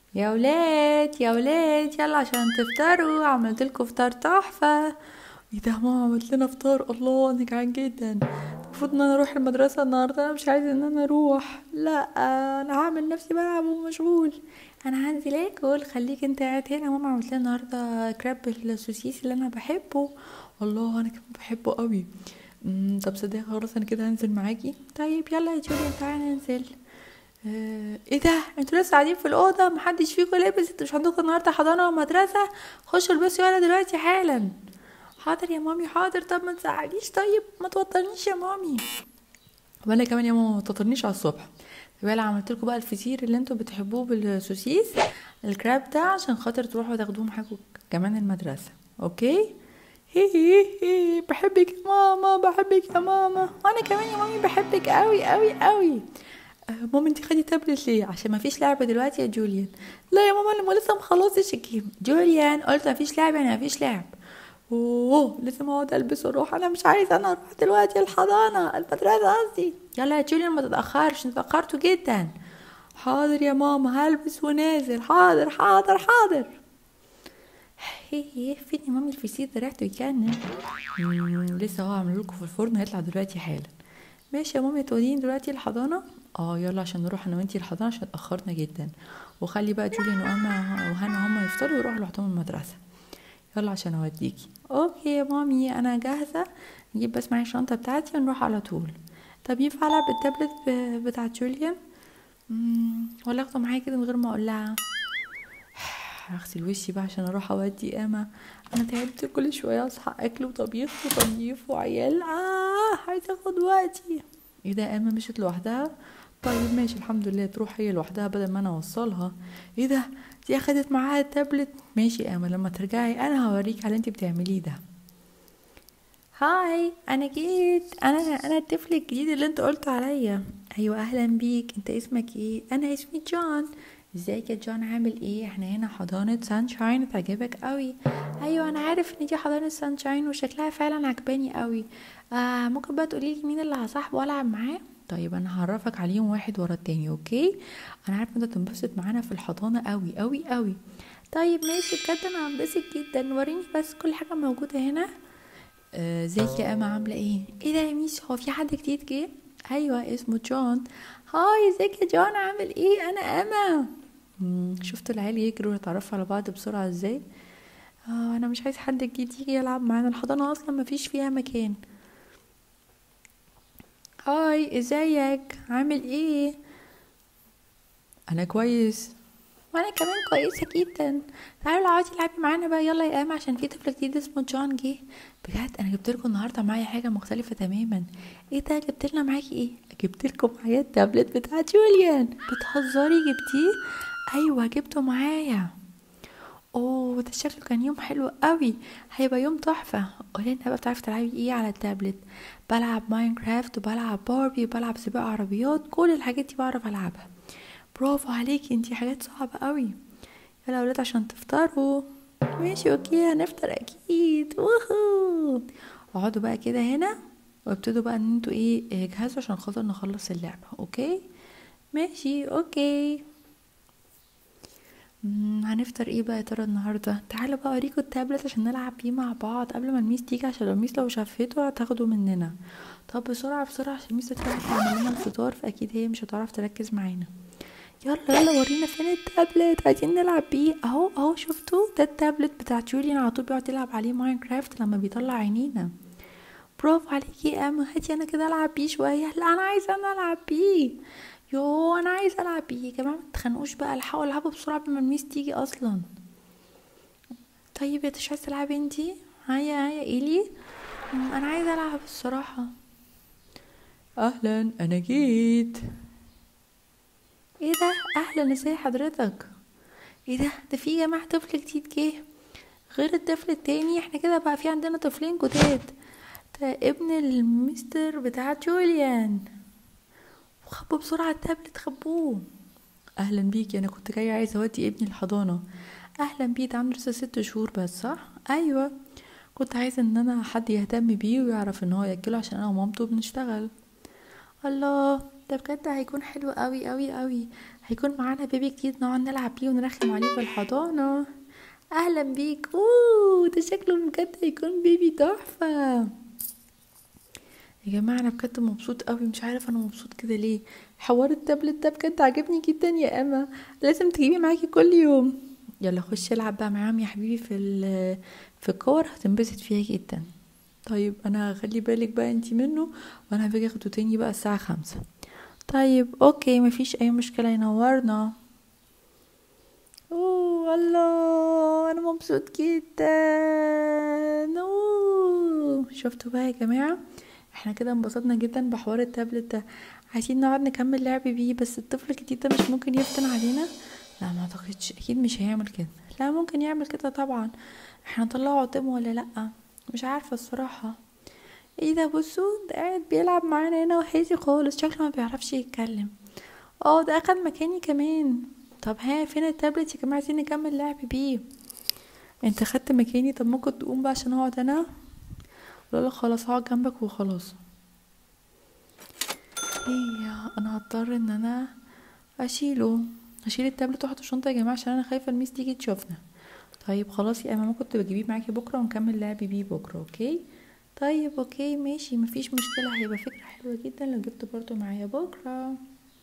يا ولاد يا ولاد يلا عشان تفطروا عملت لكم فطار تحفة ايه ده ماما عملت لنا فطار الله انا جعان جدا المفروض ان انا اروح المدرسة النهاردة انا مش عايزة ان انا اروح لا انا هعمل نفسي بلعب ومشغول انا هنزل اكل خليك انت قاعد هنا ماما عملت لنا النهارده كراب السوسيس اللي انا بحبه الله انا كمان بحبه قوي أمم، طب صدقني خلاص انا كده هنزل معاكي طيب يلا يا جوليان تعالى ننزل آه، ايه ده انتوا لسه قاعدين في الاوضه محدش فيكم لابس انتوا مش عندكم النهارده حضانه ومدرسه خشوا البسوا يلا دلوقتي حالا حاضر يا مامي حاضر طب ما تزعليش طيب ما توترنيش يا مامي وانا كمان يا ماما ما توترنيش على الصبح طب يلا عملت لكم بقى الفطير اللي انتوا بتحبوه بالسوسيس الكراب ده عشان خاطر تروحوا تاخدوه معاكم كمان المدرسه اوكي هي هي هي بحبك يا ماما بحبك يا ماما وانا كمان يا مامي بحبك قوي قوي قوي آه، ماما انت خدي تابلت ليه عشان ما فيش لعبه دلوقتي يا جوليان لا يا ماما انا لسه مخلصش الجيم جوليان قلت ما فيش لعب يعني ما فيش لعب اوه لازم اقعد البس واروح انا مش عايزه انا اروح دلوقتي الحضانه المدرسه قصدي يلا يا جوليان ما تتاخرش انت اتاخرتوا جدا حاضر يا ماما هلبس ونازل حاضر حاضر حاضر هي هي فين يا مامي الفسيخ ده ريحته يجنن مم، لسه هو عامل لكم في الفرن هيطلع دلوقتي حالا ماشي يا مامي توديني دلوقتي الحضانه اه يلا عشان نروح انا وانتي الحضانه عشان اتاخرنا جدا وخلي بقى جوليان وانا وهنا هما يفطروا ويروحوا لوحدهم المدرسه يلا عشان اوديكي اوكي يا مامي انا جاهزه نجيب بس معايا الشنطه بتاعتي ونروح على طول طب ينفع العب بالتابلت ب- بتاع جوليان مم، ولا اخده معايا كده من غير ما اقول لها هغسل وشي بقى عشان اروح اودي اما انا تعبت كل شويه اصحى اكل وطبيخ وتنظيف وعيال اه عايزه اخد وقتي ايه ده اما مشيت لوحدها طيب ماشي الحمد لله تروح هي لوحدها بدل ما انا اوصلها ايه ده دي اخدت معاها التابلت ماشي اما لما ترجعي انا هوريك على اللي انت بتعمليه ده هاي انا جيت انا انا الطفل الجديد اللي انت قلت عليا ايوه اهلا بيك انت اسمك ايه انا اسمي جون ازيك يا جون عامل ايه احنا هنا حضانة سانشاين تعجبك قوي ايوه انا عارف ان دي حضانة سانشاين وشكلها فعلا عجباني قوي آه ممكن بقى تقولي لي مين اللي هصاحبه والعب معاه طيب انا هعرفك عليهم واحد ورا التاني اوكي انا عارفه انت تنبسط معانا في الحضانه قوي قوي قوي طيب ماشي بجد انا هنبسط جدا وريني بس كل حاجه موجوده هنا آه، ازيك يا اما عامله ايه ايه ده يا ميس هو في حد جديد جه ايوه اسمه جون هاي ازيك يا جون عامل ايه انا اما مم، شفتوا العيال يجروا ويتعرفوا على بعض بسرعه ازاي آه انا مش عايز حد جديد يجي يلعب معانا الحضانه اصلا مفيش فيها مكان هاي ازيك عامل ايه انا كويس وانا كمان كويسه جدا تعالوا اقعدي العبي معانا بقى يلا يا اما عشان في طفل جديد اسمه جون جه بجد انا جبت لكم النهارده معايا حاجه مختلفه تماما ايه ده جبت لنا معاكي ايه جبت لكم معايا التابلت بتاع جوليان بتهزري جبتيه ايوه جبته معايا اوه ده شكله كان يوم حلو قوي هيبقى يوم تحفه قولي لنا بقى بتعرفي تلعبي ايه على التابلت بلعب ماينكرافت وبلعب باربي وبلعب سباق عربيات كل الحاجات دي بعرف العبها برافو عليكي انتي حاجات صعبة قوي يلا يا ولاد عشان تفطروا ماشي اوكي هنفطر اكيد ووهو اقعدوا بقى كده هنا وابتدوا بقى ان انتوا ايه اه، جهزوا عشان خاطر نخلص اللعبة اوكي ماشي اوكي مم، هنفطر ايه بقى يا ترى النهارده تعالوا بقى اوريكم التابلت عشان نلعب بيه مع بعض قبل ما الميس تيجي عشان لو الميس لو شافته هتاخده مننا طب بسرعه بسرعه عشان الميس تطلع تعمل لنا الفطار فاكيد هي مش هتعرف تركز معانا يلا يلا ورينا فين التابلت عايزين نلعب بيه اهو اهو شفتوا ده التابلت بتاع جوليان على طول بيقعد يلعب عليه ماينكرافت لما بيطلع عينينا برافو عليكي يا اما هاتي انا كده العب بيه شويه لا انا عايزه انا العب بيه يو انا عايزه العب بيه يا جماعه ما تتخانقوش بقى الحقوا العبوا بسرعه قبل ما الميس تيجي اصلا طيب يا مش عايزه تلعبي انتي هيا هيا ايلي مم، انا عايزه العب الصراحه اهلا انا جيت ايه ده اهلا ازاي حضرتك ايه ده ده في يا جماعه طفل جديد جه غير الطفل التاني احنا كده بقى في عندنا طفلين جداد ده ابن المستر بتاع جوليان خبوا بسرعة التابلت خبوه اهلا بيكي انا كنت جاية عايزة اودي ابني الحضانة اهلا بيه ده عنده لسه ست شهور بس صح ايوه كنت عايزة ان انا حد يهتم بيه ويعرف ان هو ياكله عشان انا ومامته بنشتغل الله ده بجد هيكون حلو قوي قوي قوي هيكون معانا بيبي جديد نقعد نلعب بيه ونرخم عليه في الحضانة اهلا بيك اوه ده شكله بجد هيكون بيبي تحفة يا جماعة انا بجد مبسوط قوي مش عارف انا مبسوط كده ليه حوار التابلت ده بجد عجبني جدا يا اما لازم تجيبي معاكي كل يوم يلا خش العب بقى معاهم يا حبيبي في ال- في الكور هتنبسط فيها جدا طيب انا هخلي بالك بقى انتي منه وانا هباجي اخده تاني بقى الساعة خمسة طيب اوكي مفيش اي مشكلة ينورنا اوه الله انا مبسوط جدا اوه شفتوا بقى يا جماعة احنا كده انبسطنا جدا بحوار التابلت ده عايزين نقعد نكمل لعب بيه بس الطفل الجديد ده مش ممكن يفتن علينا لا ما اعتقدش اكيد مش هيعمل كده لا ممكن يعمل كده طبعا احنا نطلعه قدامه ولا لا مش عارفة الصراحة ايه ده بصوا ده قاعد بيلعب معانا هنا وهادي خالص شكله ما بيعرفش يتكلم اه ده اخد مكاني كمان طب ها فين التابلت يا جماعه عايزين نكمل لعب بيه انت خدت مكاني طب ممكن تقوم بقى عشان اقعد انا لا لا خلاص هقعد جنبك وخلاص ايه انا هضطر ان انا اشيله هشيل التابلت واحطه في الشنطه يا جماعه عشان انا خايفه الميس تيجي تشوفنا طيب خلاص يا اما ممكن تجيبيه معاكي بكره ونكمل لعب بيه بكره اوكي طيب اوكي ماشي مفيش مشكله هيبقى فكره حلوه جدا لو جبته برضو معايا بكره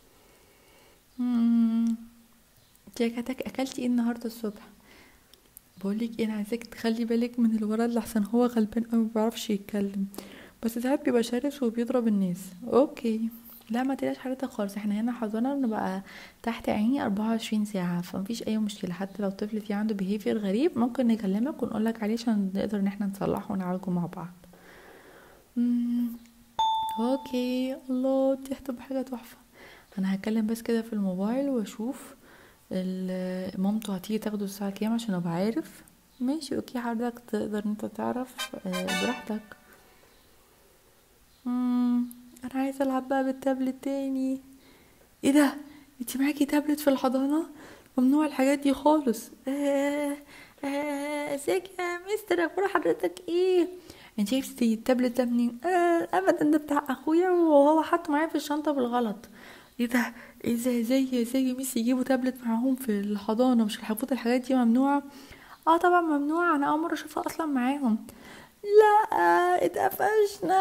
مم. انت يا كاتك اكلتي ايه النهارده الصبح بقولك ايه انا عايزاك تخلي بالك من الولد لحسن هو غلبان قوي مبيعرفش يتكلم بس ساعات بيبقى شرس وبيضرب الناس اوكي لا ما تقلقش حضرتك خالص احنا هنا حضانة بنبقى تحت عيني 24 ساعة فمفيش اي مشكلة حتى لو طفل في عنده behavior غريب ممكن نكلمك ونقولك عليه عشان نقدر ان احنا نصلحه ونعالجه مع بعض مم. اوكي الله دي هتبقى حاجة تحفة انا هتكلم بس كده في الموبايل واشوف ال- مامته هتيجي تاخده الساعة كام عشان ابقى عارف ماشي اوكي حضرتك تقدر انت تعرف آه، براحتك مم. انا عايزه العب بقى بالتابلت تاني ايه ده انت معاكي تابلت في الحضانه ممنوع الحاجات دي خالص آه آه ازيك يا مستر اخبار حضرتك ايه انت جبتي التابلت ده منين آه ابدا ده بتاع اخويا وهو حاطه معايا في الشنطه بالغلط ايه ده ازاي زي زي ميسي يجيبوا تابلت معاهم في الحضانه مش المفروض الحاجات دي ممنوعه اه طبعا ممنوعه انا اول مره اشوفها اصلا معاهم لا اتقفشنا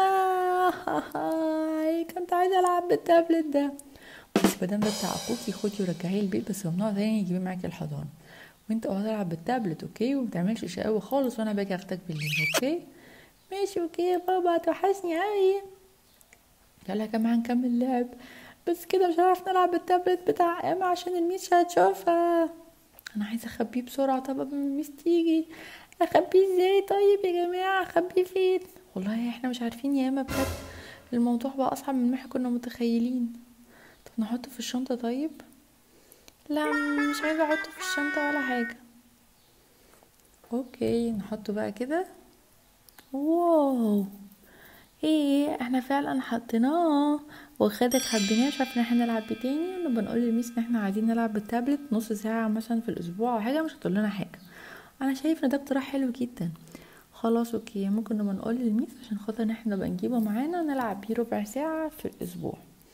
كنت عايزه العب بالتابلت ده بس مادام ده بتاع اخوكي خدي ورجعيه البيت بس ممنوع تاني يجيبيه معاكي الحضانه وانت اقعد العب بالتابلت اوكي ومتعملش شقاوة خالص وانا باجي اخدك بالليل اوكي ماشي اوكي يا بابا هتوحشني اوي يلا يا جماعه نكمل لعب بس كده مش هنعرف نلعب بالتابلت بتاع اما عشان الميس هتشوفها انا عايزه اخبيه بسرعه طب قبل ما الميس تيجي اخبيه ازاي طيب يا جماعه اخبيه فين والله احنا مش عارفين يا اما بجد الموضوع بقى اصعب من ما احنا كنا متخيلين طب نحطه في الشنطه طيب لا مش عايزه احطه في الشنطه ولا حاجه اوكي نحطه بقى كده واو ايه احنا فعلا حطيناه وخدك حبيناه مش عارفين احنا نلعب بيه تاني نبقى نقول للميس ان احنا عايزين نلعب بالتابلت نص ساعة مثلا في الاسبوع او حاجة مش هتقول لنا حاجة انا شايف ان ده اقتراح حلو جدا خلاص اوكي ممكن نبقى نقول للميس عشان خاطر ان احنا نبقى نجيبه معانا نلعب بيه ربع ساعة في الاسبوع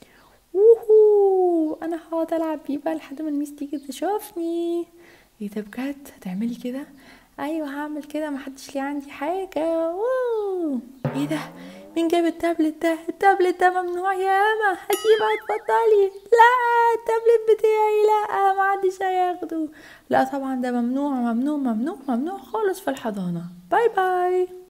ووهو انا هقعد العب بيه بقى لحد ما الميس تيجي تشوفني ايه ده بجد هتعملي كده ايوه هعمل كده محدش ليه عندي حاجه واو ايه ده مين جاب التابلت ده التابلت ده ممنوع يا اما هجيبه اتفضلي لا التابلت بتاعي لا محدش هياخده لا طبعا ده ممنوع ممنوع ممنوع ممنوع خالص في الحضانه باي باي